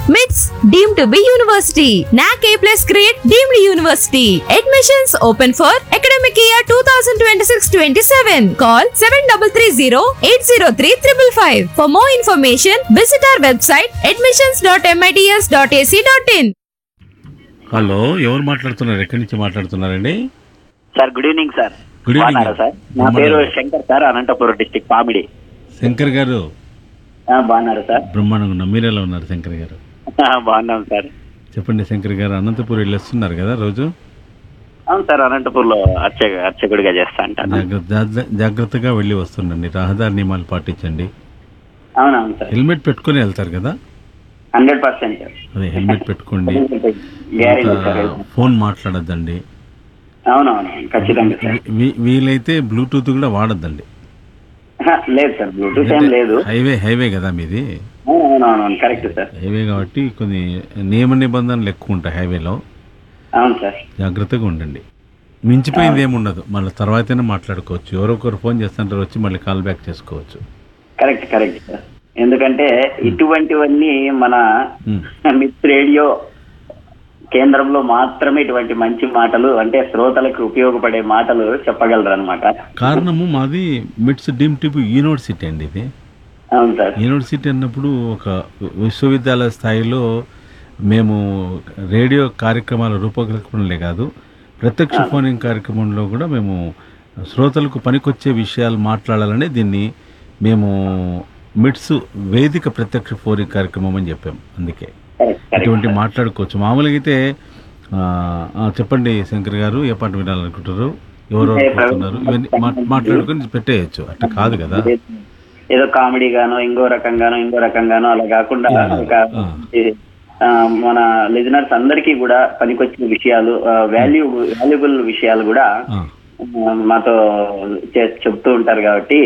MITS deemed to be university. NAC A plus grade deemed university. Admissions open for academic year 2026-27. Call 7330-803-555. For more information, visit our website admissions.mits.ac.in. Hello ఎవరు మాట్లాడుతున్నారు ఎక్కడి నుంచి మాట్లాడుతున్నారండి sir good evening sir Good evening. బాగున్నారా sir నా పేరు Shankar sir Anantapuram district Pamidi Shankar garu ఆ, బాగున్నారు సార్ బ్రహ్మాండంగా ఉన్నారు మీరు ఎలా ఉన్నారు శంకర్ గారు ఆ, బాగున్నాం సార్ చెప్పండి శంకర్ గారు అనంతపురం వెళ్ళొస్తున్నారు కదా రోజు అవును సార్ అనంతపూర్లో అర్చ అర్చకుడిగా చేస్తా అంటాను జాగ్రత్త జా- జాగ్రత్తగా వెళ్ళి వస్తుండండి రహదారి నియమాలు పాటించండి అవునవును సార్ హెల్మెట్ పెట్టుకొని వెళ్తారు కదా హండ్రెడ్ పర్సెంట్ అదే హెల్మెట్ పెట్టుకోండి గ్యారెంటీ సార్ తర్వాత ఫోన్ మాట్లాడద్దండి అవునవును ఖచ్చితంగా సార్ వీ- వీలైతే బ్లూటూత్ కూడా వాడద్దండి హ, లేదు సార్ బ్లూటూత్ ఏం లేదు హైవే హైవే కదా మీది అవునవునవును కరెక్ట్ సార్ హైవే కాబట్టి కొన్ని నియమ నిబంధనలు ఎక్కువ ఉంటాయి హైవేలో అవును సార్ జాగ్రత్తగా ఉండండి మించిపోయింది ఏముండదు మళ్ళీ తర్వాతనే మాట్లాడుకోవచ్చు ఎవరో ఒకరు ఫోన్ చేస్తుంటారు వచ్చి మళ్ళీ కాల్ బ్యాక్ చేసుకోవచ్చు కరెక్ట్ కరెక్ట్ సార్ ఎందుకంటే ఇటువంటివన్నీ మన ఉమ్. మిస్ రేడియో కేంద్రంలో మాత్రమే ఇటువంటి మంచి మాటలు అంటే శ్రోతలకు ఉపయోగపడే మాటలు చెప్పగలరు అనమాట కారణము మాది మిట్స్ డీమ్ టిప్ యూనివర్సిటీ అండి ఇది అవును సార్ యూనివర్సిటీ అన్నప్పుడు ఒక విశ్వవిద్యాలయ స్థాయిలో మేము రేడియో కార్యక్రమాల రూపకల్పనలే కాదు ప్రత్యక్ష ఫోనింగ్ కార్యక్రమంలో కూడా మేము శ్రోతలకు పనికొచ్చే విషయాలు మాట్లాడాలని దీన్ని మేము మిట్స్ వేదిక ప్రత్యక్ష ఫోనింగ్ కార్యక్రమం అని చెప్పాం అందుకే కరెక్ట్ కరెక్ట్ ఇటువంటి మాట్లాడుకోవచ్చు మామూలుగా అయితే ఆ, ఆ, చెప్పండి శంకర్ గారు ఏ పాట వినాలనుకుంటారు ఎవరు అనుకుంటున్నారు ఇవన్నీ మా- మాట్లాడుకొని పెట్టేయచ్చు అట్లా కాదు కదా ఏదో కామెడీ గానో ఇంకో రకంగానో ఇంకో రకంగానో అలా కాకుండా ఒక ఆ, మన లిజనర్స్ అందరికీ కూడా పనికొచ్చిన విషయాలు వాల్యూ వాల్యుబుల్ విషయాలు కూడా ఆ, ఆ, మాతో చే- చెప్తూ ఉంటారు కాబట్టి